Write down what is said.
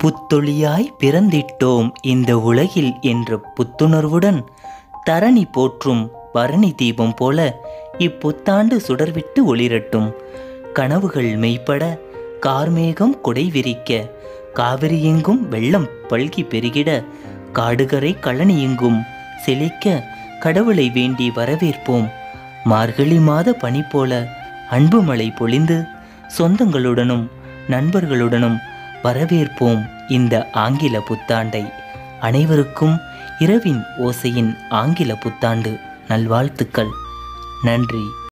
புத்தொளியாய் பிறந்திட்டோம் இந்த உலகில் என்ற புத்துணர்வுடன் தரணி போற்றும் பரணி தீபம் போல இப்புத்தாண்டு சுடர்விட்டு ஒளிரட்டும் கனவுகள் மெய்ப்பட கார்மேகம் கொடை விரிக்க காவிரி எங்கும் வெள்ளம் பல்கி பெருகிட காடுகரை கழனி எங்கும் செழிக்க கடவுளை வேண்டி வரவேற்போம் மார்கழி மாத பனி போல அன்பு மழை பொழிந்து சொந்தங்களுடனும் நண்பர்களுடனும் வரவேற்போம் இந்த ஆங்கில புத்தாண்டை அனைவருக்கும் இரவின் ஓசையின் ஆங்கில புத்தாண்டு நல்வாழ்த்துக்கள் நன்றி